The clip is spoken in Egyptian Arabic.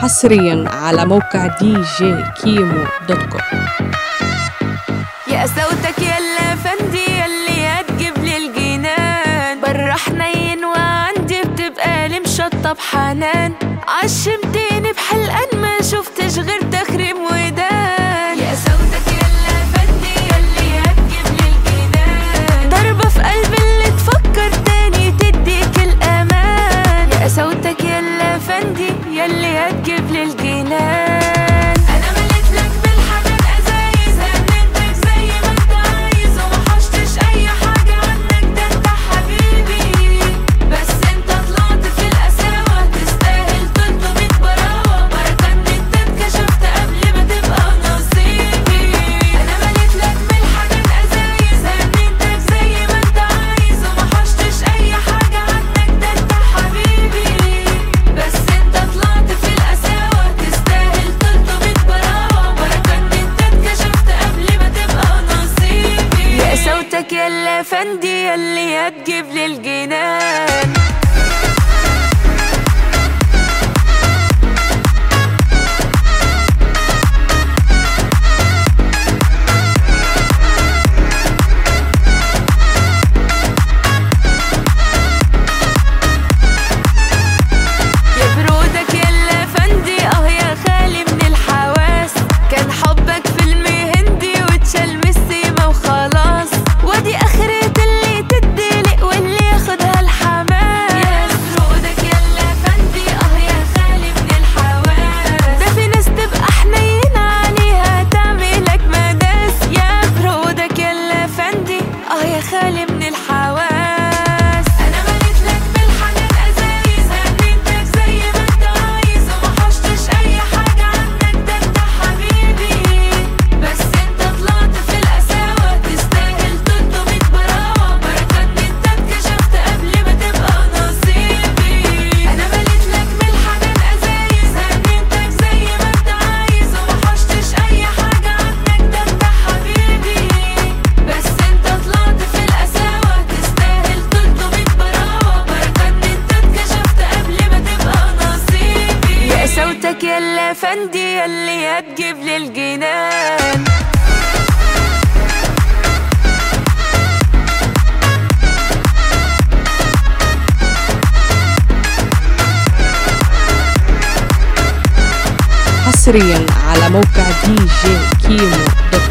حصريا على موقع دي جي كيمو دوت كوم يا صوتك يلا فندي يلي هتجيب لي الجنان برا حنين وعندي بتبقى لي مشطب حنان عشمتني بحلقان ما شفتش غير تخريم ودان يا صوتك يلا فندي يلي هتجيب لي الجنان ضربة في قلبي اللي تفكر تاني تديك الأمان يا صوتك يلا فندي يلي هتجيب لي الجنان أنا مليت لك بالحنان أزايز هننتك زي ما أنت عايز وما حشتش أي حاجة عنك ده أنت حبيبي بس أنت طلعت في القساوة تستاهل 300 براوة بركة إن أنت اتكشفت قبل ما تبقى نصيبي أنا مليت لك بالحنان أزايز هننتك زي ما أنت عايز وما حشتش أي حاجة عنك ده أنت حبيبي بس أنت طلعت في القساوة تستاهل 300 براوة بركة إن أنت اتكشفت قبل ما تبقى نصيبي يا صوتك يلا فندي يلي هتجيب لي الجنان يا برودك يلا فندي اه يا خالي من الحواس كان حبك فيلم هندي واتشال من السيما وخلاص ودي اخرة اللي تدلق واللي ياخدها الحماس يا برودك يلا فندي اه يا خالي من الحواس ده في ناس تبقى حنينة عليها تعملك مداس يا برودك يلا فندي اه يا خالي من الحواس انا مليت لك بالحنان ازايز هنيتك زي ما انت عايز وما حشتش اي حاجه عنك ده انت حبيبي بس انت طلعت في القساوه تستاهل 300 براوه بركه ان انت اتكشفت قبل ما تبقى نصيبي انا مليت لك بالحنان ازايز هنيتك زي ما انت عايز وما حشتش اي حاجه عنك ده انت حبيبي بس انت طلعت في القساوه تستاهل 300 براوه بركه ان انت اتكشفت قبل ما تبقى نصيبي يا صوتك يلا فندي يلي هتجيب لي الجنان حصريا على موقع دي جي كيمو دوت